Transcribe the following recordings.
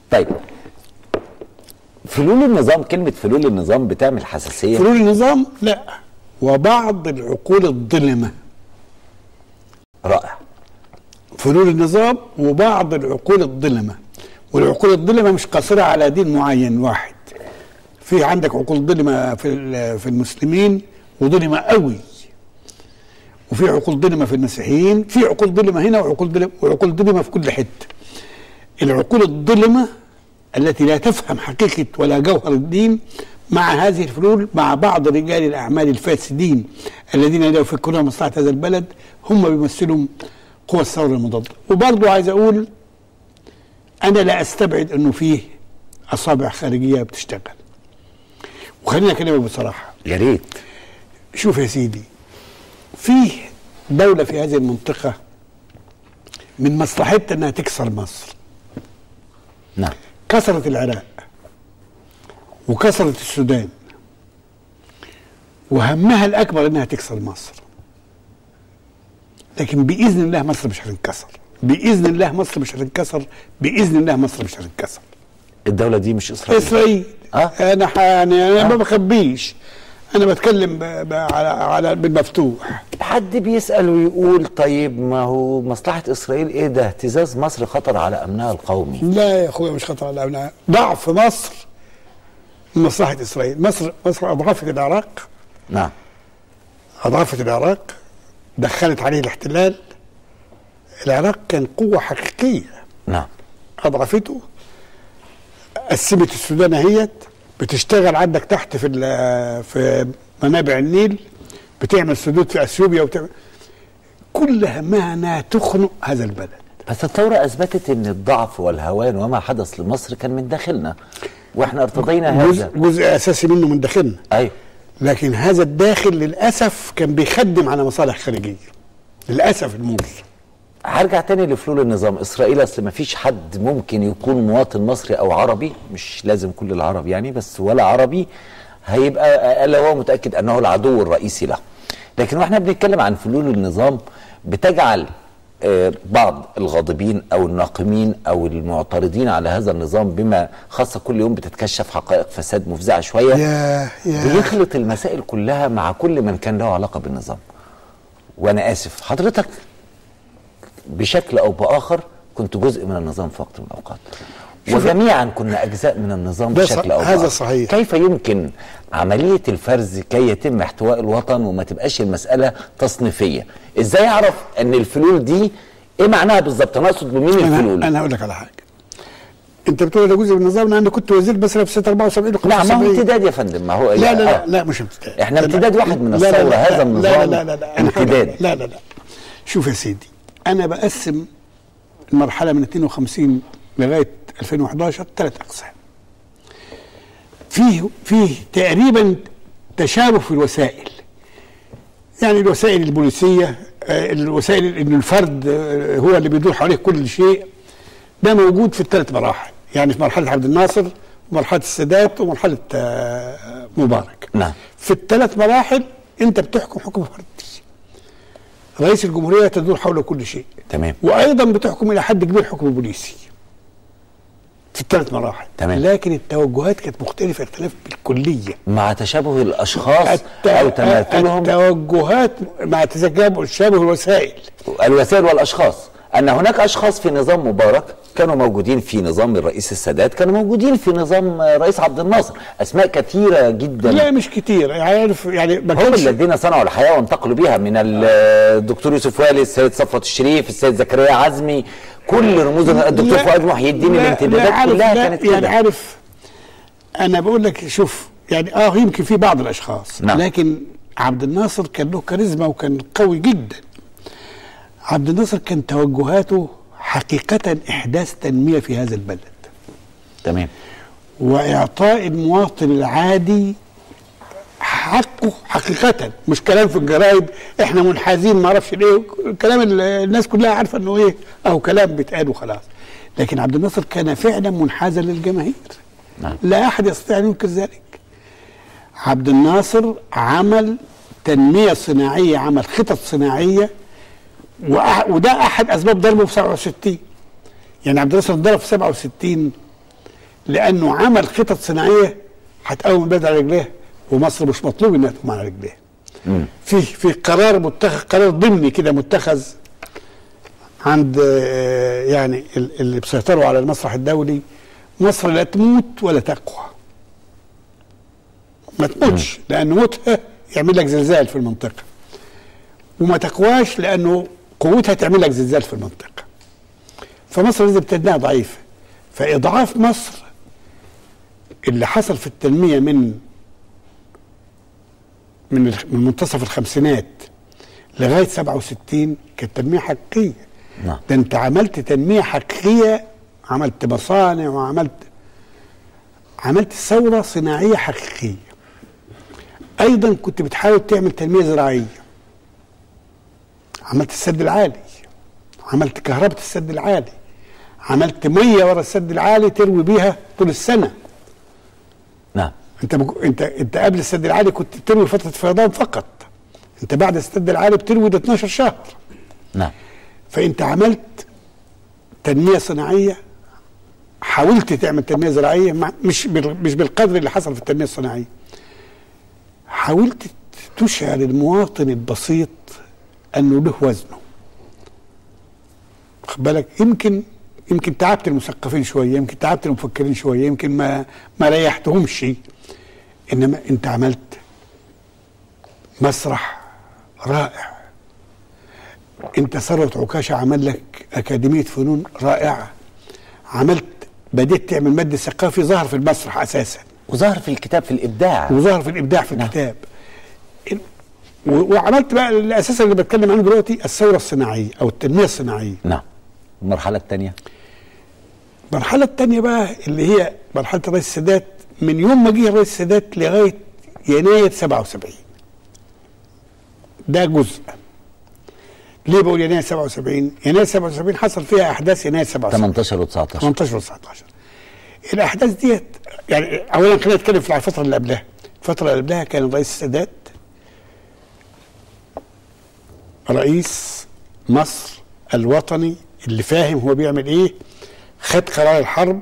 طيب فلول النظام كلمه فلول النظام بتعمل حساسيه فلول النظام لا وبعض العقول الظلمه رائع فلول النظام وبعض العقول الظلمه والعقول الظلمه مش قاصره على دين معين واحد في عندك عقول ظلمه في ال- في المسلمين وظلمه قوي وفي عقول ظلمه في المسيحيين في عقول ظلمه هنا وعقول ظلمه وعقول ظلمه في كل حته العقول الظلمه التي لا تفهم حقيقه ولا جوهر الدين مع هذه الفلول مع بعض رجال الاعمال الفاسدين الذين لا يفكرون مصلحه هذا البلد هم بيمثلوا قوى الثوره المضاده وبرضه عايز اقول انا لا استبعد انه فيه اصابع خارجيه بتشتغل وخلينا اكلمك بصراحه يا ريت شوف يا سيدي فيه دولة في هذه المنطقة من مصلحتها انها تكسر مصر نعم كسرت العراق وكسرت السودان وهمها الاكبر انها تكسر مصر لكن باذن الله مصر مش هتنكسر باذن الله مصر مش هتنكسر باذن الله مصر مش هتنكسر الدوله دي مش اسرائيل اسرائيل آه. انا ح- يعني انا آه. ما بخبيش انا بتكلم ب... ب... على على بالمفتوح حد بيسال ويقول طيب ما هو مصلحه اسرائيل ايه ده اهتزاز مصر خطر على امنها القومي لا يا اخويا مش خطر على الابناء ضعف مصر من مصلحه اسرائيل مصر مصر اضعفت العراق نعم اضعفت العراق دخلت عليه الاحتلال العراق كان قوه حقيقيه نعم اضعفته قسمت السودان اهيت بتشتغل عندك تحت في ال- في منابع النيل بتعمل سدود في اثيوبيا وبتعمل كل همها انها تخنق هذا البلد بس الثورة أثبتت أن الضعف والهوان وما حدث لمصر كان من داخلنا وإحنا ارتضينا جزء, هذا جزء اساسي منه من داخلنا أيوه لكن هذا الداخل للاسف كان بيخدم على مصالح خارجيه للاسف المر هرجع تاني لفلول النظام اسرائيل اصل ما فيش حد ممكن يكون مواطن مصري او عربي مش لازم كل العرب يعني بس ولا عربي هيبقى الا هو متاكد انه العدو الرئيسي له لكن واحنا بنتكلم عن فلول النظام بتجعل آه، بعض الغاضبين او الناقمين او المعترضين على هذا النظام بما خاصه كل يوم بتتكشف حقائق فساد مفزعه شويه يا يا بيخلط المسائل كلها مع كل من كان له علاقه بالنظام وانا اسف حضرتك بشكل او باخر كنت جزء من النظام في وقت من الاوقات وجميعا كنا اجزاء من النظام ده بشكل ص- او هذا باخر صحيح. كيف يمكن عمليه الفرز كي يتم احتواء الوطن وما تبقاش المساله تصنيفيه ازاي اعرف ان الفلول دي ايه معناها بالظبط انا اقصد بمين الفلول انا انا هقول لك على حاجه انت بتقول ده جزء من النظام انا كنت وزير بس في سنه 74 و لا ما هو 75 امتداد يا فندم ما هو لا لا آه. لا, لا مش امتداد احنا لا، امتداد لا. واحد من لا، لا، الثورة، لا، هذا لا، النظام لا لا لا أنا امتداد. لا لا لا شوف يا سيدي انا بقسم المرحله من 52 لغايه 2011 ثلاث اقسام فيه فيه تقريبا تشابه في الوسائل يعني الوسائل البوليسيه آه، الوسائل ان الفرد آه، هو اللي بيدور حواليه كل شيء ده موجود في الثلاث مراحل يعني في مرحله عبد الناصر ومرحله السادات ومرحله آه، مبارك نعم في الثلاث مراحل انت بتحكم حكم فردي رئيس الجمهوريه تدور حول كل شيء تمام وايضا بتحكم الى حد كبير حكم بوليسي في الثلاث مراحل تمام. لكن التوجهات كانت مختلفه اختلاف بالكليه مع تشابه الاشخاص الت- او تماثلهم التوجهات مع تشابه تشابه الوسائل الوسائل والاشخاص ان هناك اشخاص في نظام مبارك كانوا موجودين في نظام الرئيس السادات كانوا موجودين في نظام رئيس عبد الناصر اسماء كثيره جدا لا مش كتير يعني عارف يعني ما هم كانش الذين صنعوا الحياه وانتقلوا بها من ال- الدكتور يوسف والي السيد صفوت الشريف السيد زكريا عزمي كل رموز الدكتور لا- فؤاد محي الدين لا- الامتدادات لا عارف كلها لا كانت يعني كده عارف انا بقول لك شوف يعني اه يمكن في بعض الاشخاص نعم. لكن عبد الناصر كان له كاريزما وكان قوي جدا عبد الناصر كان توجهاته حقيقة إحداث تنمية في هذا البلد تمام وإعطاء المواطن العادي حقه حقيقة مش كلام في الجرايد احنا منحازين ما اعرفش ليه كلام ال- الناس كلها عارفة انه ايه او كلام بيتقال وخلاص لكن عبد الناصر كان فعلا منحازا للجماهير نعم. لا احد يستطيع ان ينكر ذلك عبد الناصر عمل تنمية صناعية عمل خطط صناعية وأح- وده احد اسباب ضربه في 67 يعني عبد الناصر ضرب في 67 لانه عمل خطط صناعيه هتقوم البلد على رجليها ومصر مش مطلوب انها تقوم على رجليها في في قرار متخذ قرار ضمني كده متخذ عند آه، يعني ال- اللي بيسيطروا على المسرح الدولي مصر لا تموت ولا تقوى ما تموتش لان موتها يعمل لك زلزال في المنطقه وما تقواش لانه قوتها تعمل لك زلزال في المنطقه فمصر لازم تدنها ضعيفه فاضعاف مصر اللي حصل في التنميه من من الخ- من منتصف الخمسينات لغايه 67 كانت تنميه حقيقيه نعم. ده انت عملت تنميه حقيقيه عملت مصانع وعملت عملت ثوره صناعيه حقيقيه ايضا كنت بتحاول تعمل تنميه زراعيه عملت السد العالي عملت كهرباء السد العالي عملت ميه ورا السد العالي تروي بيها طول السنه نعم انت بك... انت انت قبل السد العالي كنت بتروي فتره فيضان فقط انت بعد السد العالي بتروي ده 12 شهر نعم فانت عملت تنميه صناعيه حاولت تعمل تنميه زراعيه مع مش بال- مش بالقدر اللي حصل في التنميه الصناعيه حاولت تشعر المواطن البسيط انه له وزنه خد بالك يمكن يمكن تعبت المثقفين شويه يمكن تعبت المفكرين شويه يمكن ما ما ريحتهمش انما انت عملت مسرح رائع انت ثروت عكاشه عمل لك اكاديميه فنون رائعه عملت بديت تعمل مد ثقافي ظهر في المسرح اساسا وظهر في الكتاب في الابداع وظهر في الابداع في الكتاب ال- و- وعملت بقى الاساس اللي بتكلم عنه دلوقتي الثوره الصناعيه او التنميه الصناعيه نعم المرحله الثانيه المرحله الثانيه بقى اللي هي مرحله الرئيس السادات من يوم ما جه الرئيس السادات لغايه يناير 77 ده جزء ليه بقول يناير 77 يناير 77 حصل فيها احداث يناير 77 18 و19 18 و 19 الاحداث ديت يعني اولا خلينا نتكلم في الفتره اللي قبلها الفتره اللي قبلها كان الرئيس السادات رئيس مصر الوطني اللي فاهم هو بيعمل ايه خد قرار الحرب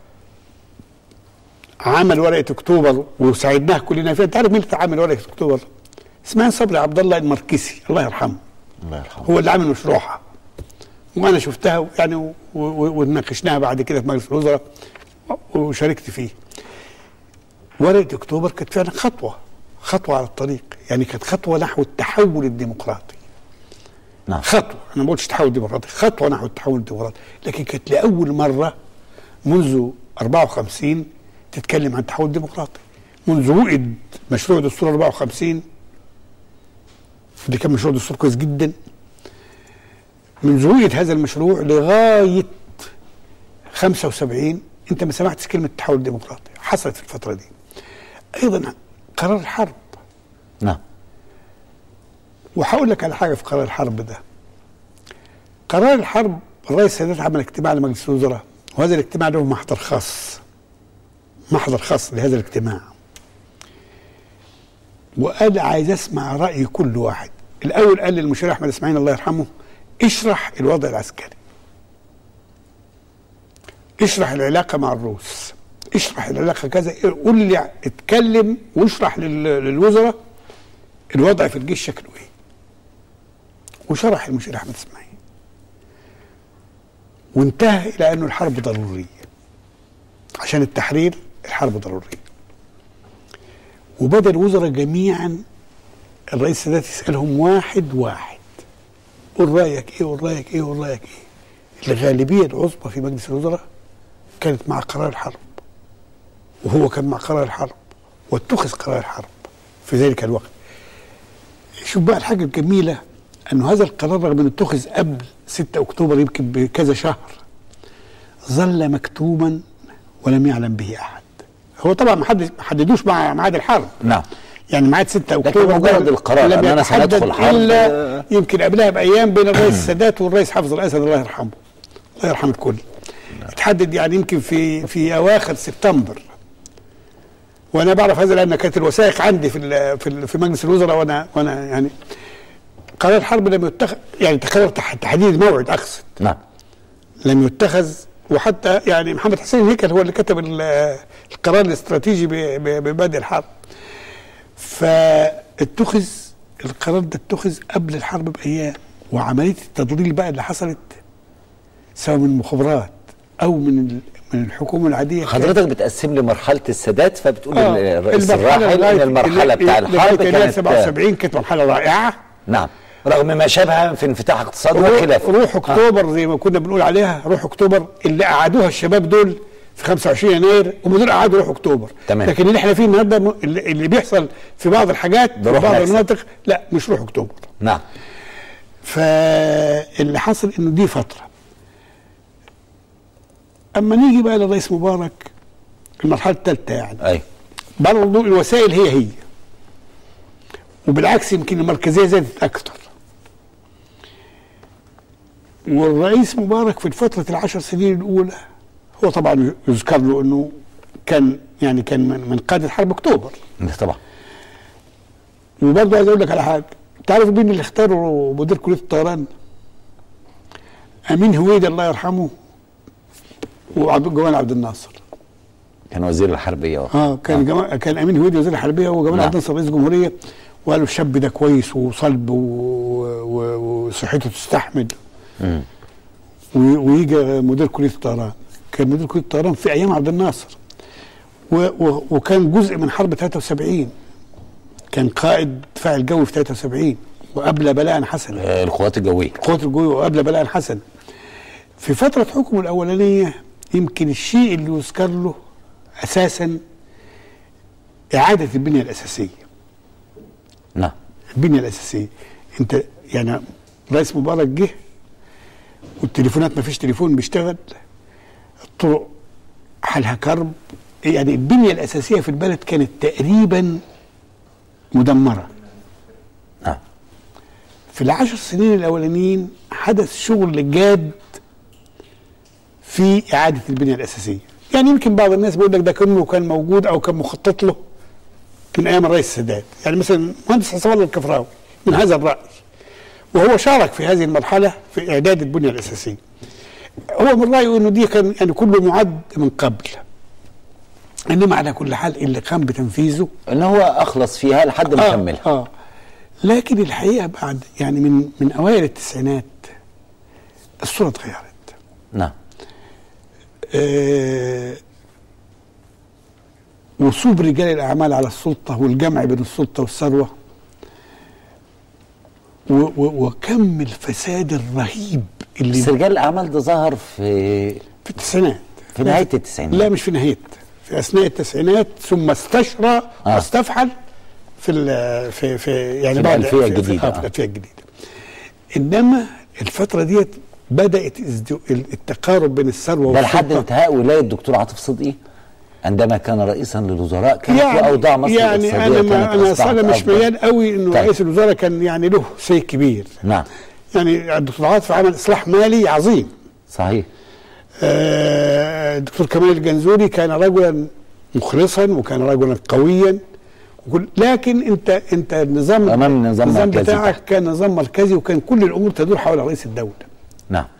عمل ورقه اكتوبر وساعدناه كلنا فيها انت عارف مين اللي عامل ورقه اكتوبر؟ اسمها صبري عبد الله المركزي الله يرحمه الله يرحمه هو اللي عامل مشروعها وانا شفتها يعني و- و- وناقشناها بعد كده في مجلس الوزراء وشاركت فيه ورقه اكتوبر كانت فعلا خطوه خطوه على الطريق يعني كانت خطوه نحو التحول الديمقراطي نعم خطوه انا ما قلتش تحول ديمقراطي خطوه نحو التحول الديمقراطي لكن كانت لاول مره منذ 54 تتكلم عن تحول ديمقراطي منذ وقد مشروع دستور 54 اللي كان مشروع دستور كويس جدا منذ وقد هذا المشروع لغايه 75 انت ما سمعتش كلمه تحول ديمقراطي حصلت في الفتره دي ايضا قرار الحرب نعم وهقول لك على حاجه في قرار الحرب ده قرار الحرب الرئيس السادات عمل اجتماع لمجلس الوزراء وهذا الاجتماع له محضر خاص محضر خاص لهذا الاجتماع وانا عايز اسمع راي كل واحد الاول قال للمشير احمد اسماعيل الله يرحمه اشرح الوضع العسكري اشرح العلاقه مع الروس اشرح العلاقه كذا قول لي اتكلم واشرح لل- للوزراء الوضع في الجيش شكله ايه وشرح المشير احمد اسماعيل وانتهى الى انه الحرب ضروريه عشان التحرير الحرب ضروريه وبدا الوزراء جميعا الرئيس السادات يسالهم واحد واحد قول رايك ايه قول رايك ايه قول رايك ايه الغالبيه العظمى في مجلس الوزراء كانت مع قرار الحرب وهو كان مع قرار الحرب واتخذ قرار الحرب في ذلك الوقت شوف بقى الحاجه الجميله انه هذا القرار رغم انه اتخذ قبل 6 اكتوبر يمكن بكذا شهر ظل مكتوما ولم يعلم به احد هو طبعا ما حد ما حددوش مع ميعاد الحرب نعم يعني ميعاد 6 اكتوبر مجرد ده القرار لم أن أنا يتحدد سندخل حرب، الا آه. يمكن قبلها بايام بين الرئيس السادات والرئيس حافظ الاسد الله يرحمه الله يرحم الكل اتحدد يعني يمكن في في اواخر سبتمبر وانا بعرف هذا لان كانت الوثائق عندي في ال- في ال- في مجلس الوزراء وانا وانا يعني قرار الحرب لم يتخذ يعني قرار تح- تحديد موعد اقصد نعم لم يتخذ وحتى يعني محمد حسين هيكل هو اللي كتب ال- القرار الاستراتيجي ب- ب- ببدء الحرب فاتخذ القرار ده اتخذ قبل الحرب بايام وعمليه التضليل بقى اللي حصلت سواء من المخابرات او من ال- من الحكومه العاديه كانت- حضرتك بتقسم لي مرحله السادات فبتقول آه، آه. الرئيس المرحلة الراحل لغاية- ان المرحله بتاع لغاية الحرب يناير كانت 77 كانت مرحله رائعه نعم رغم ما شابه في انفتاح اقتصادي روح, وخلافه روح اكتوبر زي ما كنا بنقول عليها روح اكتوبر اللي قعدوها الشباب دول في 25 يناير هم دول قعدوا روح اكتوبر تمام. لكن اللي احنا فيه النهارده م- اللي اللي بيحصل في بعض الحاجات ده في روح بعض نكسة. المناطق لا مش روح اكتوبر نعم فاللي حصل انه دي فتره اما نيجي بقى للرئيس مبارك المرحله الثالثه يعني ايوه برضه الوسائل هي هي وبالعكس يمكن المركزيه زادت اكثر والرئيس مبارك في فتره العشر سنين الاولى هو طبعا يذكر له انه كان يعني كان من من قاده حرب اكتوبر طبعا وبرضه عايز اقول لك على حاجه تعرف مين اللي اختاروا مدير كليه الطيران؟ امين هويدي الله يرحمه وعبد جمال عبد الناصر كان وزير الحربيه آه. اه كان جمال كان امين هويدي وزير الحربيه وجمال نعم. عبد الناصر رئيس الجمهوريه وقالوا الشاب ده كويس وصلب و- و- وصحته تستحمل مم. و- ويجي مدير كليه الطيران كان مدير كليه الطيران في ايام عبد الناصر و و وكان جزء من حرب 73 كان قائد الدفاع الجوي في 73 وقبل بلاء حسنا آه، القوات الجويه قوات الجوي وقبل بلاء حسن في فترة حكمه الأولانية يمكن الشيء اللي يذكر له أساسا إعادة البنية الأساسية نعم البنية الأساسية أنت يعني رئيس مبارك جه والتليفونات ما فيش تليفون بيشتغل الطرق حالها كرب يعني البنية الأساسية في البلد كانت تقريبا مدمرة نعم في العشر سنين الاولانيين حدث شغل جاد في اعاده البنيه الاساسيه يعني يمكن بعض الناس بيقول لك ده كانه كان موجود او كان مخطط له من ايام الرئيس السادات يعني مثلا مهندس حسن الله الكفراوي من هذا الراي وهو شارك في هذه المرحله في اعداد البنيه الاساسيه هو من رايه انه دي كان يعني كله معد من قبل انما على كل حال اللي قام بتنفيذه ان هو اخلص فيها لحد ما كملها اه لكن الحقيقه بعد يعني من من اوائل التسعينات الصوره اتغيرت نعم آه وصوب رجال الاعمال على السلطه والجمع بين السلطه والثروه و- و- وكم الفساد الرهيب اللي بس رجال الاعمال ده ظهر في في التسعينات في نهايه التسعينات لا مش في نهايه في اثناء التسعينات ثم استشرى آه. واستفحل في ال- في في يعني في بعد الألفية في- الجديدة، في, آه. آه. في الألفية الجديدة انما الفتره ديت بدات ازدو- التقارب بين الثروه ده لحد والسلطة. انتهاء ولايه الدكتور عاطف صدقي عندما كان رئيسا للوزراء كانت يعني اوضاع مصر يعني الاقتصاديه انا ما كانت انا أصبحت انا مش أفضل. ميال قوي انه طيب. رئيس الوزراء كان يعني له شيء كبير نعم يعني الدكتور عاطف عمل اصلاح مالي عظيم صحيح آه، الدكتور كمال الجنزوري كان رجلا مخلصا وكان رجلا قويا وكل لكن انت انت النظام أمام نظام النظام مركزي بتاعك تحت. كان نظام مركزي وكان كل الامور تدور حول رئيس الدوله نعم